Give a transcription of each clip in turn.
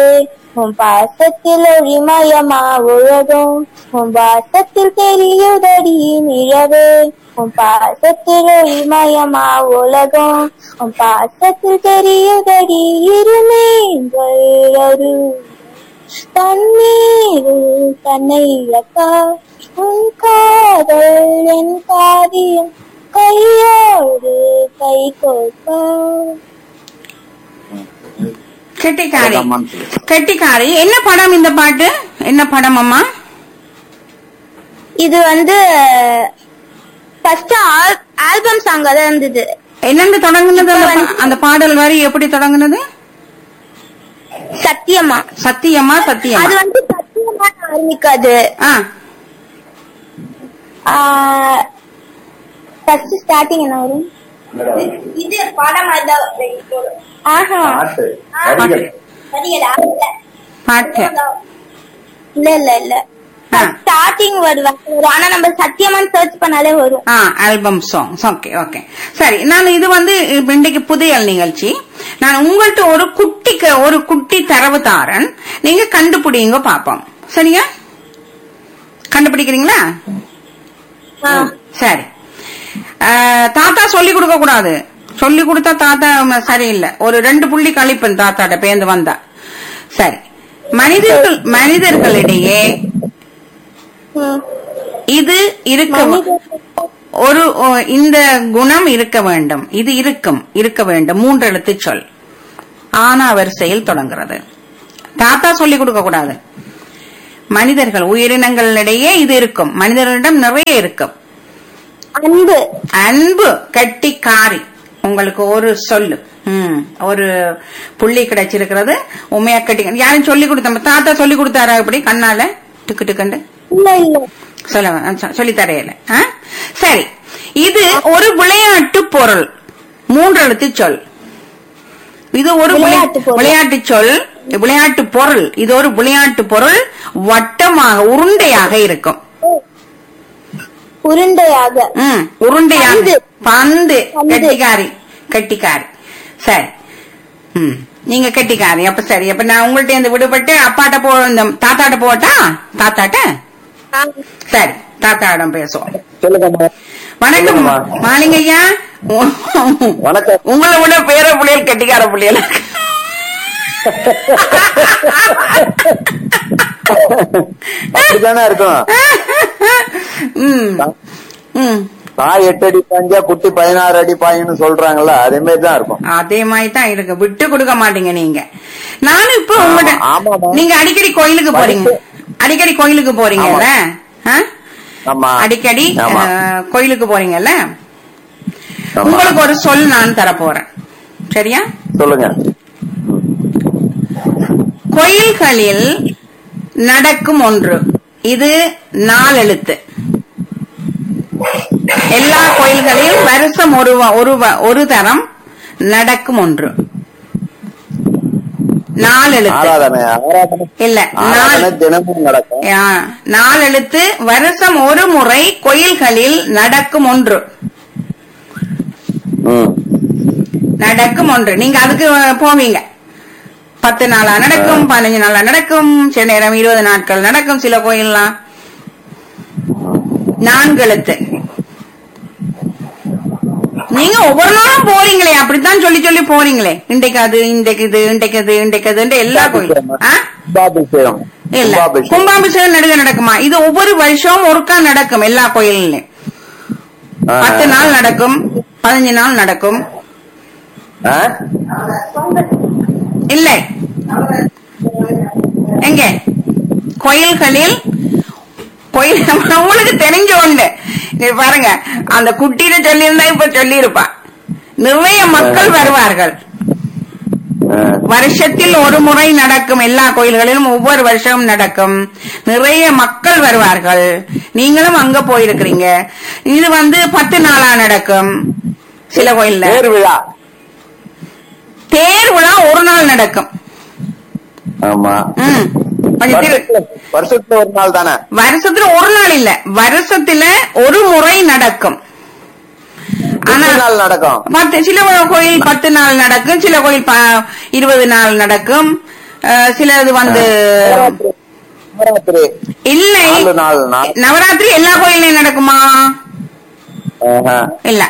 உன் பாசத்தில் ஒளிமயமா உலகம் உன் பாசத்தில் தெரியுதடி நிழவே உன் பாசத்தில் ஒளிமயமா உலகம் உன் பாசத்தில் தெரியுதடி இருமீன்கள் ஒரு தண்ணீரில் தன்னை இழக்க உன் காதல் என் காவியம் கையோடு கை கோர்க்க கெட்டிக்காரி ஆமான்னு சொல்லு. கெட்டிக்காரி என்ன படம் இந்த பாட்டு என்ன படம் அம்மா இது வந்து ஃபர்ஸ்ட் ஆல்பம் சாங் தான் இருந்தது என்னென்று தொடங்குனது அந்த பா- அந்த பாடல் வரி எப்படி தொடங்குனது சத்தியமா சத்தியமா அது சத்தியமா வந்து சத்தியமா ஆரம்பிக்காது ஆ ஃபர்ஸ்ட் ஸ்டார்டிங் என்ன வரும் இது படம் ஆஹா பாட்டு வரிகள். பாட்டு இல்ல இல்ல இல்ல ஆ. ஸ்டார்டிங் வருவாங்க ஆனா நம்ம சத்தியமான்னு சர்ச் பண்ணாலே வரும் ஆ ஆல்பம் சாங்ஸ் ஓகே ஓகே சரி நான் இது வந்து இப்ப இன்றைக்கு புதையல் நிகழ்ச்சி நான் உங்கள்ட்ட ஒரு குட்டிக்கு ஒரு குட்டி தரவு தாரன் நீங்க கண்டுபிடிங்க பாப்போம் சரியா கண்டுபிடிக்கிறீங்களா ஆ. சரி ஆ, தாத்தா சொல்லி கொடுக்க கூடாது சொல்லி கொடுத்தா தாத்தா ம- சரியில்லை ஒரு ரெண்டு புள்ளி கழிப்பேன் தாத்தாட்ட பேந்து வந்தா சரி மனிதர்கள் மனிதர்களிடையே ம். இது இருக்க மனிதர்கள் ஒரு ஓ- இந்த குணம் இருக்க வேண்டும் இது இருக்கும் இருக்க வேண்டும் மூன்று எழுத்து சொல் ஆனா வரிசையில் தொடங்குறது தாத்தா சொல்லி கொடுக்க கூடாது மனிதர்கள் உயிரினங்களிடையே இது இருக்கும் மனிதர்களிடம் நிறைய இருக்கும் அன்பு அன்பு கட்டிக்காரி உங்களுக்கு ஒரு சொல்லு ம் ஒரு புள்ளி கிடைச்சிருக்கிறது உண்மையா கட்டி யாரும் சொல்லி கொடுத்த தாத்தா சொல்லி கொடுத்தாரா இப்படி கண்ணால டிக்கு டிக்குண்டு இல்ல இல்ல சொல்ல சொல்லி தரையில சரி இது ஒரு விளையாட்டு பொருள் மூன்று எழுத்து சொல் இது ஒரு விளை- விளையாட்டு பொருள். விளையாட்டு சொல் விளையாட்டு பொருள் இது ஒரு விளையாட்டு பொருள் வட்டமாக உருண்டையாக இருக்கும் உருண்டையாக ம் உருண்டையாக பந்து. பந்து பந்து. கட்டிக்காரி கட்டிக்காரி சரி ம் நீங்க கட்டிக்காரி அப்ப சரி அப்ப நான் உங்கள்ட்ட இருந்து விடுபட்டு அப்பாட்ட போ இந்த தாத்தாட்ட போட்டா தாத்தாட்ட ஆ. சரி தாத்தாடம் பேசுவோம் சொல்லுங்கம்மா வணக்கம் சொல்லுங்கம்மா. மாலிங்க ஐயா வணக்கம் உங்களை விட பேர புள்ளையல் கட்டிக்கார புள்ளையல் அப்படித்தானே இருக்கும் ம் ம் தாய் எட்டு அடி பாஞ்சா குட்டி பதினாறு அடி பாயின்னு சொல்றாங்கல்ல அதே மாதிரி தான் இருக்கும் அதே மாதிரி தான் இருக்கு விட்டு கொடுக்க மாட்டீங்க நீங்க நானும் இப்ப உங்கள்ட்ட ஆமா, ஆமா. நீங்க அடிக்கடி கோயிலுக்கு போறீங்க அடிக்கடி கோயிலுக்கு போறீங்கல்ல ஆ? ஆமா அடிக்கடி ஆமா. அஹ், கோயிலுக்கு போறீங்கல்ல ஆமா. உங்களுக்கு ஒரு சொல் நான் தர போறேன் சரியா சொல்லுங்க கோயில்களில் நடக்கும் ஒன்று இது நாலெழுத்து எல்லா கோயில்களிலும் வருஷம் ஒரு வ- ஒரு வ- ஒரு தரம் நடக்கும் ஒன்று நாலெழுத்து ஆராதனை ஆராதனை இல்ல ஆராதனை நாலு தினமும் நடக்கும் ஆ, நாலெழுத்து வருஷம் ஒரு முறை கோயில்களில் நடக்கும் ஒன்று ம். நடக்கும் ஒன்று நீங்க அதுக்கு போவீங்க பத்து நாளா நடக்கும் பதினஞ்சு நாளா நடக்கும் சில நேரம் இருபது நாட்கள் நடக்கும் சில கோயில்லாம் நான்கு எழுத்து நீங்க ஒவ்வொரு நாளும் போறீங்களே அப்படித்தான் சொல்லி சொல்லி போறீங்களே இன்றைக்கு அது இன்றைக்கு இது இன்றைக்கு அது இன்றைக்கு அதுன்ட்டு எல்லா கோயிலும் ஆ? கும்பாபிஷேகம் இல்ல கும்பாபிஷேகம் கும்பாபிஷேகம் நடுக நடக்குமா இது ஒவ்வொரு வருஷம் ஒருக்கா நடக்கும் எல்லா கோயிலும் ஆ. பத்து நாள் நடக்கும் பதினஞ்சு நாள் நடக்கும் ஆ? இல்லை எங்க கோயில்களில் கோயில் உங்களுக்கு தெரிஞ்ச ஒண்ணு நீ பாருங்க அந்த குட்டியில சொல்லியிருந்தா இப்ப சொல்லியிருப்பா நிறைய மக்கள் வருவார்கள் ஆ. வருஷத்தில் ஒரு முறை நடக்கும் எல்லா கோயில்களிலும் ஒவ்வொரு வருஷமும் நடக்கும் நிறைய மக்கள் வருவார்கள் நீங்களும் அங்க போயிருக்கிறீங்க இது வந்து பத்து நாளா நடக்கும் சில கோயில்ல தேர் விழா தேர் விழா ஒரு நாள் நடக்கும் ஆமா ம். கொஞ்சம் திரு- வருஷத்துல வருஷத்துல ஒரு நாள் தானே வருஷத்துல ஒரு நாள் இல்ல வருஷத்துல ஒரு முறை நடக்கும் ஆனா எத்தனை நாள் நடக்கும் பத்து சில கோயில் பத்து நாள் நடக்கும் சில கோயில் ப- இருபது நாள் நடக்கும் அஹ், சிலது வந்து நவராத்திரி இல்லை நாலு நாள் நாள். நவராத்திரி எல்லா கோயிலையும் நடக்குமா ஆஹா. இல்ல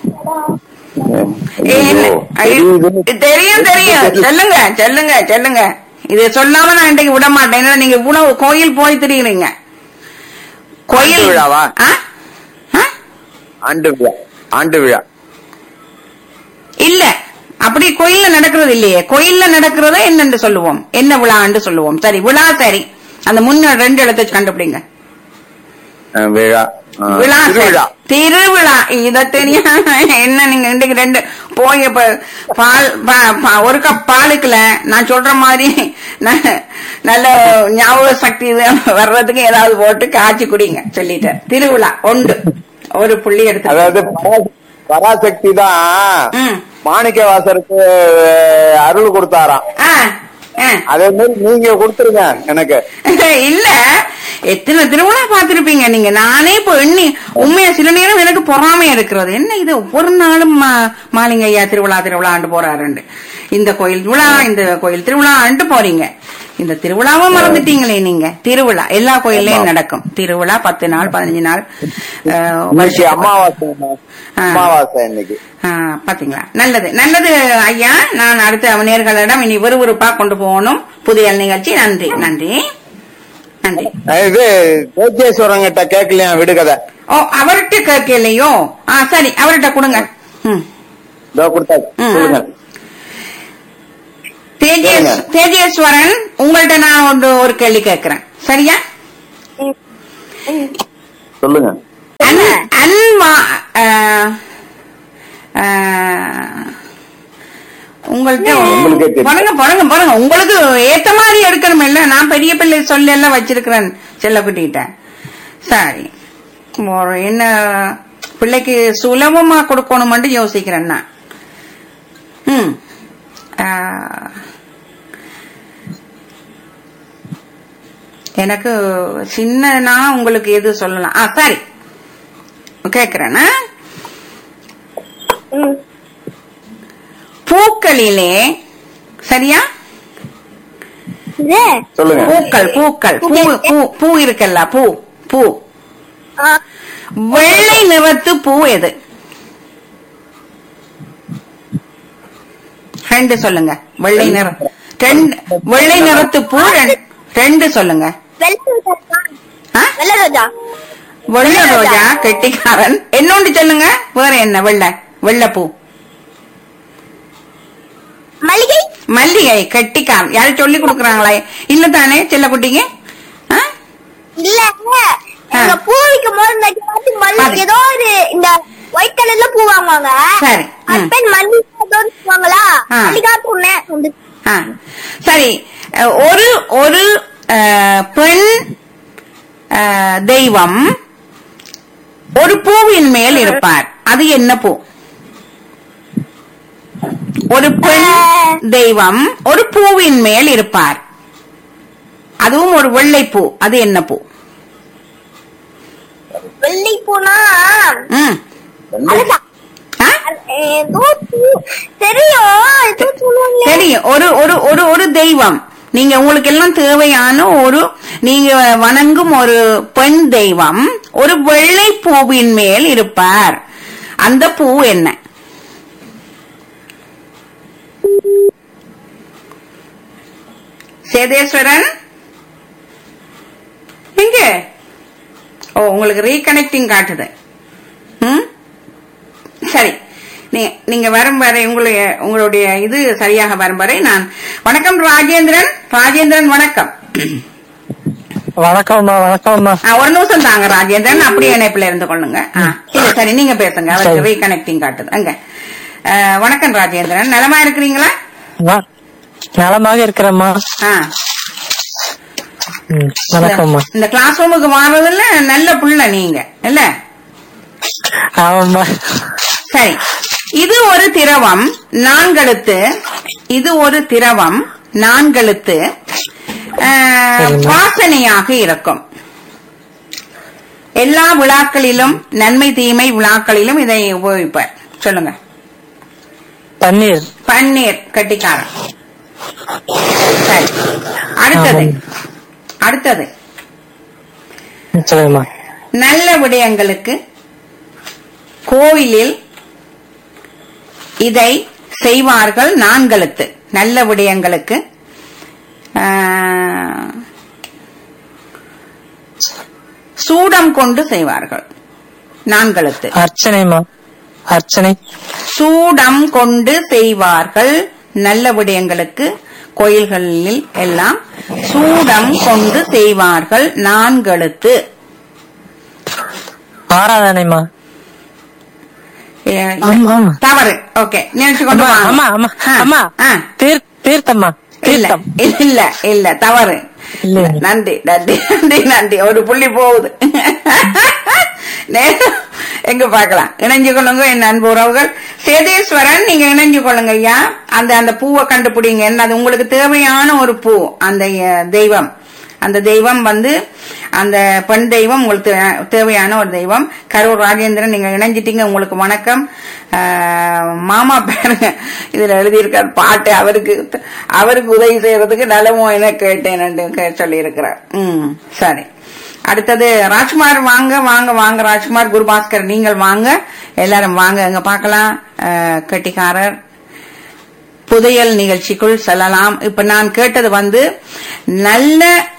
ஐயோ, இல்ல. தெரியுது. தெரியும் தெரியும் சொல்லுங்க சொல்லுங்க சொல்லுங்க இது சொல்லாம நான் இன்றைக்கு விட மாட்டேன் ஏன்னா நீங்க இவ்வளவு கோயில் போய் திரியுறீங்க கோயில் ஆண்டு விழாவா? ஆ? ஆ? ஆண்டு விழா ஆண்டு விழா இல்ல அப்படி கோயில்ல நடக்கிறது இல்லையே கோயில்ல நடக்கிறத என்னன்னு சொல்லுவோம் என்ன விழான்னு சொல்லுவோம் சரி விழா சரி அந்த முன்ன ரெண்டு இடத்தை கண்டுபிடிங்க அஹ், விழா அஹ், விழா சரி. திருவிழா திருவிழா இத தெரியும் என்ன நீங்க இன்றைக்கு ரெண்டு போய் இப்ப பால் பா- பா- ஒரு கப் பாலுக்குல நான் சொல்ற மாதிரி ந- நல்ல ஞாபக சக்தி இது வர்றதுக்கு ஏதாவது போட்டு காய்ச்சி குடிங்க சொல்லிட்டேன் திருவிழா ஒன்று ஒரு புள்ளி எடுத்து அதாவது பரா- பராசக்தி தான் ம். மாணிக்க வாசருக்கு அஹ், அருள் கொடுத்தாராம் ஆ, ஆ. அதே மாதிரி நீங்க கொடுத்துருங்க எனக்கு இல்ல எத்தனை திருவிழா பார்த்திருப்பீங்க நீங்க நானே இப்ப எண்ணி உண்மையா சில நேரம் எனக்கு பொறாமை இருக்கிறது என்ன இது ஒவ்வொரு நாளும் மா- மாலிங்க ஐயா திருவிழா திருவிழாண்டு போறாருண்டு இந்த கோயில் திருவிழா இந்த கோயில் திருவிழான்ட்டு போறீங்க இந்த திருவிழாவும் மறந்துட்டீங்களே நீங்க திருவிழா எல்லா கோயில்லையும் நடக்கும் திருவிழா பத்து நாள் பதினஞ்சு நாள் அஹ், இன்னைக்கு வருஷத்துக்கு- அமாவாசை ஆ. அமாவாசை இன்னைக்கு ஆ, பாத்தீங்களா நல்லது நல்லது ஐயா நான் அடுத்த நேர்களிடம் இனி விறுவிறுப்பா கொண்டு போகணும் புதிய நிகழ்ச்சி நன்றி நன்றி நன்றி அஹ், இது தேஜேஸ்வரங்கிட்ட கேட்கலையா விடுகதை ஓ அவர்கிட்ட கேட்கலையோ ஆ சரி அவர்கிட்ட கொடுங்க ம். இதோ கொடுத்தா ம். சொல்லுங்க தேஜேஸ் சொல்லுங்க. தேஜேஸ்வரன் உங்கள்ட்ட நான் ஒரு ஒரு கேள்வி கேட்கிறேன் சரியா சொல்லுங்க அன்- அன்மா ஆ, ஆ, உங்கள்ட்ட உங்களுக்கே தெரியும். பாருங்க பாருங்க பாருங்க உங்களுக்கு ஏத்த மாதிரி எடுக்கணும் இல்ல நான் பெரிய பிள்ளை சொல்லி எல்லாம் வச்சிருக்கிறேன் செல்லக்குட்டிட்ட சரி ஒரு என்ன பிள்ளைக்கு சுலபமா கொடுக்கணும்னு யோசிக்கிறேன் நான் ம் ஆ, எனக்கு சின்னனா உங்களுக்கு எது சொல்லலாம் ஆ சரி கேக்குறேன்னா ம். பூக்களிலே சரியா இது சொல்லுங்க பூக்கள் பூக்கள் பூ பூ பூ இருக்கல்ல பூ பூ ஆ, வெள்ளை நிறத்து பூ எது ரெண்டு சொல்லுங்க வெள்ளை நிறம் ரெண்டு வெள்ளை நிறத்து பூ ரெண்டு- ரெண்டு சொல்லுங்க வெள்ளை ரோஜா ஆ? வெள்ளை ரோஜா வெள்ளை ரோஜா கெட்டிக்காரன் என்னொன்று சொல்லுங்க வேற என்ன வெள்ளை வெள்ளைப்பூ மல்லிகை மல்லிகை கெட்டிக்காரன் யாரும் சொல்லி கொடுக்குறாங்களா இல்ல தானே செல்ல குட்டிங்க ஆ? இல்ல எங்க பூ வைக்கும் போது இந்த காட்டு மல்லி பாரு. ஏதோ ஒரு இந்த ஒயிட் கலர்ல பூ வாங்குவாங்க சரி, ம். ஹஸ்பண்ட் மல்லி ஏதோ ஒண்ணு வாங்களா ஆ. மல்லிகாத்து ஒண்ணு வந்து ஆ. சரி அஹ், ஒரு ஒரு அஹ், பெண் அஹ், தெய்வம் ஒரு பூவின் மேல் இருப்பார் அது என்ன பூ ஒரு பெண் தெய்வம் ஒரு பூவின் மேல் இருப்பார் அதுவும் ஒரு வெள்ளை பூ அது என்ன பூ வெள்ளை பூனா ம். அழகா ஆ? ஏதோ பூ- தெரியும் ஏதோ சொல்லுவாங்களே தெரியும் ஒரு ஒரு ஒரு ஒரு தெய்வம் நீங்க உங்களுக்கு எல்லாம் தேவையான ஒரு நீங்க வணங்கும் ஒரு பெண் தெய்வம் ஒரு வெள்ளை பூவின் மேல் இருப்பார் அந்த பூ என்ன சேதேஸ்வரன் எங்க ஓ உங்களுக்கு ரீகனெக்டிங் காட்டுது ம் சரி நீ- நீங்க வரும் வரை உங்களுடைய உங்களுடைய இது சரியாக வரும் வரை நான் வணக்கம் ராஜேந்திரன் ராஜேந்திரன் வணக்கம் வணக்கம்மா வணக்கம்மா ஆ, ஒரு நிமிஷம் தாங்க ராஜேந்திரன் அப்படியே இணைப்புல இருந்து கொள்ளுங்க ஆ, இல்ல சரி நீங்க பேசுங்க அவருக்கு ரீகனெக்டிங் காட்டுது அங்க ஆ, வணக்கம் ராஜேந்திரன் நலமா இருக்கிறீங்களா வ- நலமாக இருக்கிறேம்மா ஆ, ம், வணக்கம்மா இந்த- இந்த கிளாஸ் ரூமுக்கு மாறுறதுல நல்ல புள்ள நீங்க இல்ல ஆமாம்மா சரி இது ஒரு திரவம் நான்கெழுத்து இது ஒரு திரவம் நான்கெழுத்து ஆ, சரிம்மா. வாசனையாக இருக்கும் எல்லா விழாக்களிலும் நன்மை தீமை விழாக்களிலும் இதை உபயோகிப்பார் சொல்லுங்க தண்ணீர் பன்னீர் கட்டிக்காரன் சரி அடுத்தது ஆமாம். அடுத்தது ம், சொல்லுங்கம்மா நல்ல விடயங்களுக்கு கோவிலில் இதை செய்வார்கள் நான்கெழுத்து நல்ல விடயங்களுக்கு ஆ, சூடம் கொண்டு செய்வார்கள் நான்கெழுத்து அர்ச்சனைமா அர்ச்சனை சூடம் கொண்டு செய்வார்கள் நல்ல விடயங்களுக்கு கோயில்களில் எல்லாம் சூடம் கொண்டு செய்வார்கள் நான்கெழுத்து ஆராதனைமா ஏ, ஆமா ஆமா தவறு ஓகே நினைச்சு கொண்டு அம்மா வாங்க. அம்மா அம்மா ஆ, அம்மா ஆ. தீர் தீர்த்தம்மா இல்ல தீர்த்தம் இல்ல இல்ல தவறு இல்ல. நன்றி நன்றி நன்றி நன்றி ஒரு புள்ளி போகுது நேரம் எங்க பார்க்கலாம் இணைஞ்சு கொள்ளுங்க என் அன்பு உறவுகள் சேதேஸ்வரன் நீங்க இணைஞ்சு கொள்ளுங்க ஐயா அந்த அந்த பூவை கண்டுபிடிங்க என்ன அது உங்களுக்கு தேவையான ஒரு பூ அந்த அஹ், தெய்வம் அந்த தெய்வம் வந்து அந்த பெண் தெய்வம் உங்களுக்கு தே- தேவையான ஒரு தெய்வம் கரூர் ராஜேந்திரன் நீங்க இணைஞ்சிட்டீங்க உங்களுக்கு வணக்கம் ஆஹ், மாமா பாருங்க இதுல எழுதியிருக்கார் பாட்டு அவருக்கு அவருக்கு உதவி செய்யறதுக்கு நலமோ என கேட்டேன் சொல்லி இருக்கிறார் ம் சரி அடுத்தது ராஜ்குமார் வாங்க வாங்க வாங்க ராஜ்குமார் குருபாஸ்கர் நீங்கள் வாங்க எல்லாரும் வாங்க எங்க பார்க்கலாம் ஆஹ், கெட்டிக்காரர் புதையல் நிகழ்ச்சிக்குள் செல்லலாம் இப்ப நான் கேட்டது வந்து நல்ல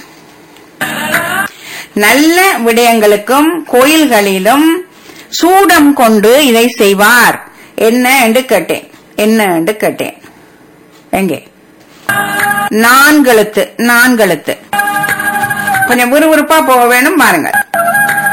நல்ல விடயங்களுக்கும் கோயில்களிலும் சூடம் கொண்டு இதை செய்வார் என்ன என்று கேட்டேன் என்ன என்று கேட்டேன் எங்கே நான்கெழுத்து நான்கெழுத்து கொஞ்சம் விறுவிறுப்பா போக வேணும் பாருங்கள்